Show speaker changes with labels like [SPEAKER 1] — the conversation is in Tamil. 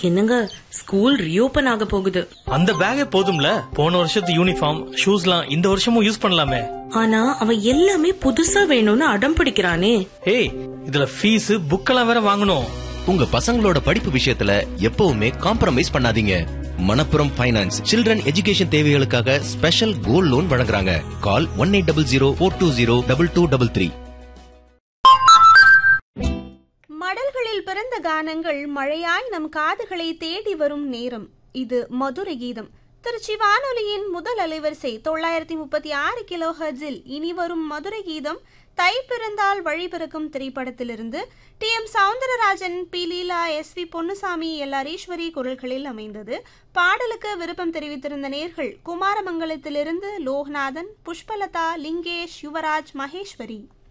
[SPEAKER 1] என்னங்க ஸ்கூல் ரீஓபன் ஆக போகுது
[SPEAKER 2] அந்த பேக்கே போதும்ல போன வருஷத்து யூனிஃபார்ம் ஷூஸ்லாம் இந்த வருஷமும் யூஸ் பண்ணலாமே
[SPEAKER 1] ஆனா அவன் எல்லாமே புதுசா வேணும்னு அடம் பிடிக்கிறானே
[SPEAKER 2] ஏய் இதுல ஃபீஸ் புக்கெல்லாம் வேற வாங்கணும்
[SPEAKER 3] உங்க பசங்களோட படிப்பு விஷயத்துல எப்பவுமே காம்ப்ரமைஸ் பண்ணாதீங்க மணப்புரம் ஃபைனான்ஸ் சில்ட்ரன் எஜுகேஷன் தேவைகளுக்காக ஸ்பெஷல் கோல்ட் லோன் வழங்குறாங்க call one eight double zero four two zero double two double three
[SPEAKER 4] மடல்களில் பிறந்த கானங்கள் மழையாய் நம் காதுகளை தேடி வரும் நேரம் இது மதுரை கீதம் திருச்சி வானொலியின் முதல் அலைவரிசை தொள்ளாயிரத்தி முப்பத்தி ஆறு கிலோ ஹர்ட்ஸில் இனி வரும் மதுரை கீதம் தை பிறந்தால் வழி பிறக்கும் திரைப்படத்திலிருந்து T M Soundararajan P Leela S V Ponnusamy L Hareeswari குரல்களில் அமைந்தது பாடலுக்கு விருப்பம் தெரிவித்திருந்த நேர்கள் குமாரமங்கலத்திலிருந்து லோகநாதன் புஷ்பலதா லிங்கேஷ் யுவராஜ் மகேஸ்வரி